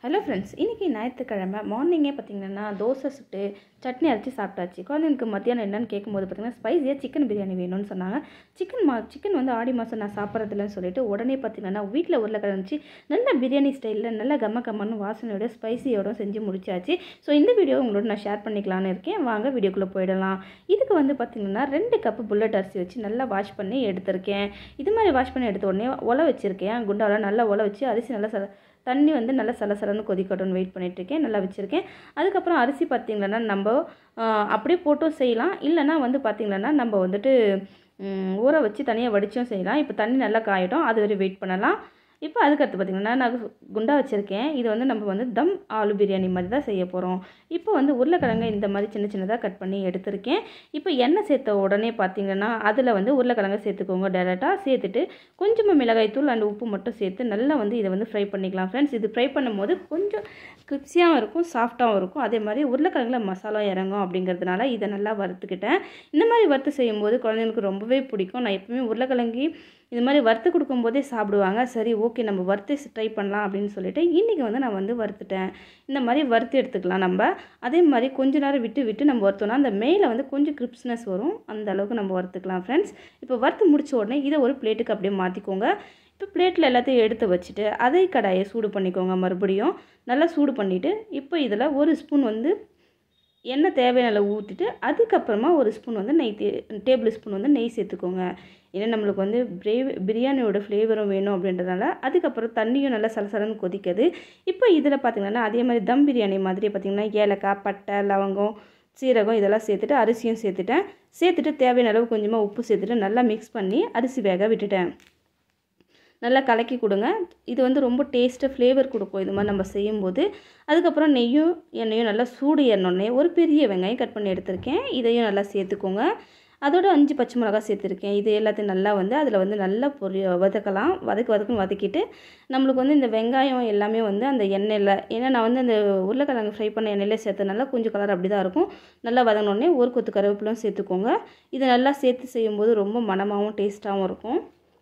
hello friends இன்றைக்கி ஞாயிற்றுக்கிழமை மார்னிங்கே பார்த்தீங்கன்னா தோசை சுட்டு சட்னி அரைச்சி சாப்பிட்டாச்சு குழந்தைங்களுக்கு மத்தியானம் என்னன்னு கேட்கும்போது பார்த்தீங்கன்னா ஸ்பைஸியாக சிக்கன் பிரியாணி வேணும்னு சொன்னாங்க சிக்கன் மா சிக்கன் வந்து ஆடி மாதம் நான் சாப்பிட்றதில்லன்னு சொல்லிட்டு உடனே பார்த்தீங்கன்னா வீட்டில் உருளைக்கிழங்கு நல்ல பிரியாணி ஸ்டைலில் நல்ல கம்ம கம்மன்னு வாசனையோட ஸ்பைசியோட செஞ்சு முடிச்சாச்சு ஸோ இந்த வீடியோ உங்களோட நான் ஷேர் பண்ணிக்கலான்னு இருக்கேன் வாங்க வீடியோக்குள்ளே போயிடலாம் இதுக்கு வந்து பார்த்தீங்கன்னா ரெண்டு கப்பு புல்லட் அரிசி வச்சு நல்லா வாஷ் பண்ணி எடுத்திருக்கேன் இது மாதிரி வாஷ் பண்ணி எடுத்த உடனே ஒலை வச்சுருக்கேன் குண்டாவில் நல்லா ஒலை வச்சு அரிசி நல்லா ச தண்ணி வந்து நல்லா சலசலன்னு கொதிக்கட்டும்னு வெயிட் பண்ணிகிட்ருக்கேன் நல்லா வச்சுருக்கேன் அதுக்கப்புறம் அரிசி பார்த்திங்கன்னா நம்ம அப்படியே போட்டும் செய்யலாம் இல்லைனா வந்து பார்த்திங்கன்னா நம்ம வந்துட்டு ஊற வச்சு தனியாக வடித்தும் செய்யலாம் இப்போ தண்ணி நல்லா காயட்டும் அது வரை வெயிட் பண்ணலாம் இப்போ அதுக்கடுத்து பார்த்திங்கன்னா நான் குண்டா வச்சுருக்கேன் இது வந்து நம்ம வந்து தம் ஆலு பிரியாணி மாதிரி தான் செய்ய போகிறோம் இப்போ வந்து உருளைக்கிழங்கு இந்த மாதிரி சின்ன சின்னதாக கட் பண்ணி எடுத்திருக்கேன் இப்போ எண்ணெய் சேர்த்த உடனே பார்த்திங்கன்னா அதில் வந்து உருளைக்கிழங்கு சேர்த்துக்கோங்க டேரெக்டாக சேர்த்துட்டு கொஞ்சமாக மிளகாய்த்தூள் அண்ட் உப்பு மட்டும் சேர்த்து நல்லா வந்து இதை வந்து ஃப்ரை பண்ணிக்கலாம் ஃப்ரெண்ட்ஸ் இது ஃப்ரை பண்ணும்போது கொஞ்சம் கிரிப்ஸியாகவும் இருக்கும் சாஃப்டாகவும் இருக்கும் அதே மாதிரி உருளைக்கிழங்குல மசாலா இறங்கும் அப்படிங்கிறதுனால இதை நல்லா வறுத்துக்கிட்டேன் இந்த மாதிரி வறுத்து செய்யும்போது குழந்தைங்களுக்கு ரொம்பவே பிடிக்கும் நான் எப்பவுமே உருளைக்கிழங்கி இது மாதிரி வறுத்து கொடுக்கும்போதே சாப்பிடுவாங்க சரி ஓகே நம்ம வறுத்து ட்ரை பண்ணலாம் அப்படின்னு சொல்லிட்டு இன்றைக்கி வந்து நான் வந்து வறுத்துட்டேன் இந்த மாதிரி வறுத்து எடுத்துக்கலாம் நம்ம அதே மாதிரி கொஞ்ச நேரம் விட்டு விட்டு நம்ம வறுத்தோம்னா அந்த மேலே வந்து கொஞ்சம் கிரிப்ஸ்னஸ் வரும் அந்த அளவுக்கு நம்ம வறுத்துக்கலாம் ஃப்ரெண்ட்ஸ் இப்போ வறுத்து முடிச்ச உடனே இதை ஒரு பிளேட்டுக்கு அப்படியே மாற்றிக்கோங்க இப்போ பிளேட்டில் எல்லாத்தையும் எடுத்து வச்சுட்டு அதே கடாயை சூடு பண்ணிக்கோங்க மறுபடியும் நல்லா சூடு பண்ணிவிட்டு இப்போ இதில் ஒரு ஸ்பூன் வந்து எண்ணெய் தேவையான ஊற்றிட்டு அதுக்கப்புறமா ஒரு ஸ்பூன் வந்து நெய் தே டேபிள் ஸ்பூன் வந்து நெய் சேர்த்துக்கோங்க ஏன்னா நம்மளுக்கு வந்து பிரேவ் பிரியாணியோட ஃப்ளேவரும் வேணும் அப்படின்றதுனால அதுக்கப்புறம் தண்ணியும் நல்லா சலசலன்னு கொதிக்குது இப்போ இதில் பார்த்திங்கன்னா அதே மாதிரி தம் பிரியாணி மாதிரி பார்த்திங்கன்னா ஏலக்காய் பட்டை லவங்கம் சீரகம் இதெல்லாம் சேர்த்துட்டு அரிசியும் சேர்த்துட்டேன் சேர்த்துட்டு தேவையான அளவு கொஞ்சமாக உப்பு சேர்த்துட்டு நல்லா மிக்ஸ் பண்ணி அரிசி வேக விட்டுட்டேன் நல்லா கலக்கி கொடுங்க இது வந்து ரொம்ப டேஸ்ட்டு ஃப்ளேவர் கொடுக்கும் இது மாதிரி நம்ம செய்யும்போது அதுக்கப்புறம் நெய்யும் எண்ணெயும் நல்லா சூடு ஏறினோடனே ஒரு பெரிய வெங்காயம் கட் பண்ணி எடுத்திருக்கேன் இதையும் நல்லா சேர்த்துக்கோங்க அதோட அஞ்சு பச்சை மிளகா சேர்த்துருக்கேன் இது எல்லாத்தையும் நல்லா வந்து அதில் வந்து நல்லா பொரி வதக்கலாம் வதக்கு வதக்குன்னு வதக்கிட்டு நம்மளுக்கு வந்து இந்த வெங்காயம் எல்லாமே வந்து அந்த எண்ணெயில் ஏன்னா நான் வந்து அந்த உருளைக்கிழங்கு ஃப்ரை பண்ண எண்ணெயிலே சேர்த்தனால கொஞ்சம் கலர் அப்படி தான் இருக்கும் நல்லா வதங்கினோடனே ஒரு கொத்து கருவேப்பிலும் சேர்த்துக்கோங்க இதை நல்லா சேர்த்து செய்யும்போது ரொம்ப மனமாகவும் டேஸ்ட்டாகவும் இருக்கும்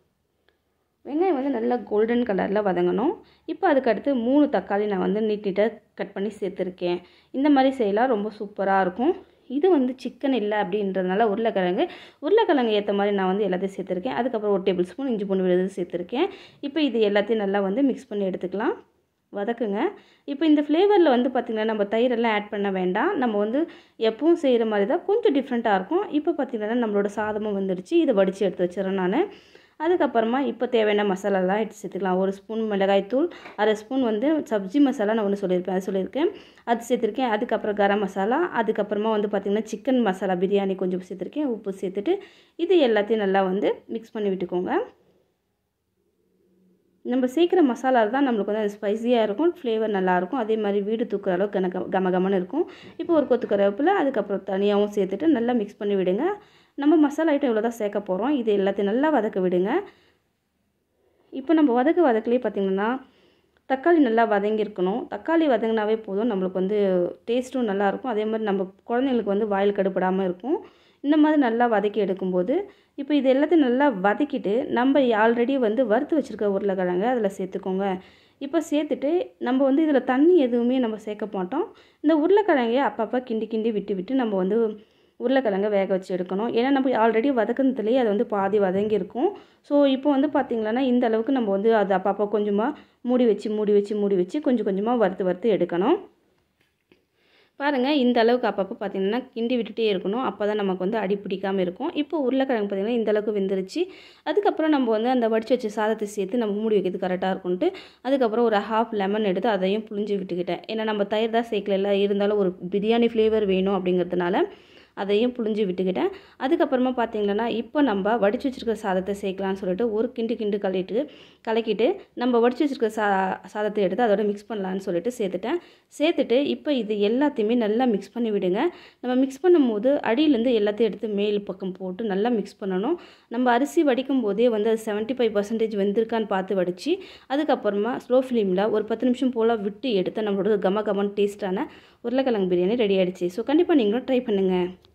வெங்காயம் வந்து நல்லா கோல்டன் கலரில் வதங்கணும் இப்போ அதுக்கடுத்து மூணு தக்காளி நான் வந்து நீட் நீட்டாக கட் பண்ணி சேர்த்துருக்கேன் இந்த மாதிரி செய்யலாம் ரொம்ப சூப்பராக இருக்கும் இது வந்து சிக்கன் இல்லை அப்படின்றதுனால உருளைக்கிழங்கு உருளைக்கிழங்கு ஏற்ற மாதிரி நான் வந்து எல்லாத்தையும் சேர்த்துருக்கேன் அதுக்கப்புறம் ஒரு டேபிள் ஸ்பூன் இஞ்சி பூண்டு விழுது சேர்த்துருக்கேன் இப்போ இது எல்லாத்தையும் நல்லா வந்து மிக்ஸ் பண்ணி எடுத்துக்கலாம் வதக்குங்க இப்போ இந்த ஃப்ளேவரில் வந்து பார்த்திங்கன்னா நம்ம தயிரெல்லாம் ஆட் பண்ண வேண்டாம் நம்ம வந்து எப்பவும் செய்கிற மாதிரி தான் கொஞ்சம் டிஃப்ரெண்ட்டாக இருக்கும் இப்போ பார்த்திங்கன்னா நம்மளோட சாதமும் வந்துடுச்சு இதை வடித்து எடுத்து வச்சிடறேன் நான் அதுக்கப்புறமா இப்போ தேவையான மசாலாலாம் எடுத்து சேர்த்துக்கலாம் ஒரு ஸ்பூன் மிளகாய்த்தூள் அரை ஸ்பூன் வந்து சப்ஜி மசாலா நான் ஒன்று சொல்லியிருப்பேன் அது சொல்லியிருக்கேன் அது சேர்த்துருக்கேன் அதுக்கப்புறம் கரம் மசாலா அதுக்கப்புறமா வந்து பார்த்திங்கன்னா சிக்கன் மசாலா பிரியாணி கொஞ்சம் சேர்த்துருக்கேன் உப்பு சேர்த்துட்டு இது எல்லாத்தையும் நல்லா வந்து மிக்ஸ் பண்ணி விட்டுக்கோங்க நம்ம சேர்க்குற மசாலா தான் நம்மளுக்கு வந்து அது ஸ்பைஸியாக இருக்கும் ஃப்ளேவர் நல்லாயிருக்கும் அதே மாதிரி வீடு தூக்குற அளவுக்கு கன கம கமன்னு இருக்கும் இப்போ ஒரு கொத்து கருவேப்பில் அதுக்கப்புறம் தனியாகவும் சேர்த்துட்டு நல்லா மிக்ஸ் பண்ணி விடுங்க நம்ம மசாலா ஐட்டம் இவ்வளோ தான் சேர்க்க போகிறோம் இது எல்லாத்தையும் நல்லா வதக்க விடுங்க இப்போ நம்ம வதக்க வதக்கலேயே பார்த்திங்கன்னா தக்காளி நல்லா வதங்கியிருக்கணும் தக்காளி வதங்கினாவே போதும் நம்மளுக்கு வந்து டேஸ்ட்டும் நல்லாயிருக்கும் அதே மாதிரி நம்ம குழந்தைங்களுக்கு வந்து வாயில் கடுப்படாமல் இருக்கும் இந்த மாதிரி நல்லா வதக்கி எடுக்கும்போது இப்போ இது எல்லாத்தையும் நல்லா வதக்கிட்டு நம்ம ஆல்ரெடி வந்து வறுத்து வச்சுருக்க உருளைக்கிழங்கு அதில் சேர்த்துக்கோங்க இப்போ சேர்த்துட்டு நம்ம வந்து இதில் தண்ணி எதுவுமே நம்ம சேர்க்க மாட்டோம் இந்த உருளைக்கிழங்கையை அப்பப்போ கிண்டி கிண்டி விட்டு விட்டு நம்ம வந்து உருளைக்கிழங்க வேக வச்சு எடுக்கணும் ஏன்னா நம்ம ஆல்ரெடி வதக்குனதுலேயே அது வந்து பாதி வதங்கியிருக்கும் ஸோ இப்போ வந்து பார்த்திங்களன்னா இந்த அளவுக்கு நம்ம வந்து அது அப்பப்போ கொஞ்சமாக மூடி வச்சு மூடி வச்சு மூடி வச்சு கொஞ்சம் கொஞ்சமாக வறுத்து வறுத்து எடுக்கணும் பாருங்கள் இந்த அளவுக்கு அப்பப்போ பார்த்திங்கன்னா கிண்டி விட்டுட்டே இருக்கணும் அப்போ தான் நமக்கு வந்து அடி பிடிக்காமல் இருக்கும் இப்போ உருளைக்கிழங்கு பார்த்திங்கன்னா இந்த அளவுக்கு வெந்துருச்சு அதுக்கப்புறம் நம்ம வந்து அந்த வடிச்சு வச்ச சாதத்தை சேர்த்து நம்ம மூடி வைக்கிறது கரெக்டாக இருக்கும்ட்டு அதுக்கப்புறம் ஒரு ஹாஃப் லெமன் எடுத்து அதையும் புளிஞ்சு விட்டுக்கிட்டேன் ஏன்னா நம்ம தயிர் தான் சேர்க்கல இருந்தாலும் ஒரு பிரியாணி ஃப்ளேவர் வேணும் அப்படிங்கிறதுனால அதையும் புளிஞ்சு விட்டுக்கிட்டேன் அதுக்கப்புறமா பார்த்திங்கன்னா இப்போ நம்ம வடித்து வச்சுருக்க சாதத்தை சேர்க்கலான்னு சொல்லிட்டு ஒரு கிண்டு கிண்டு கலக்கிட்டு கலக்கிட்டு நம்ம வடித்து வச்சுருக்க சா சாதத்தை எடுத்து அதோட மிக்ஸ் பண்ணலான்னு சொல்லிட்டு சேர்த்துட்டேன் சேர்த்துட்டு இப்போ இது எல்லாத்தையுமே நல்லா மிக்ஸ் பண்ணி விடுங்க நம்ம மிக்ஸ் பண்ணும்போது அடியிலேருந்து எல்லாத்தையும் எடுத்து மேல் பக்கம் போட்டு நல்லா மிக்ஸ் பண்ணணும் நம்ம அரிசி வடிக்கும் போதே வந்து அது செவன்ட்டி ஃபைவ் பர்சன்டேஜ் வெந்திருக்கான்னு பார்த்து வடித்து அதுக்கப்புறமா ஸ்லோ ஃப்ளேமில் ஒரு பத்து நிமிஷம் போல் விட்டு எடுத்து நம்மளோட கம கமன் டேஸ்ட்டான உருளைக்கிழங்கு பிரியாணி ரெடி ஆகிடுச்சு ஸோ கண்டிப்பாக நீங்களும் ட்ரை பண்ணுங்கள்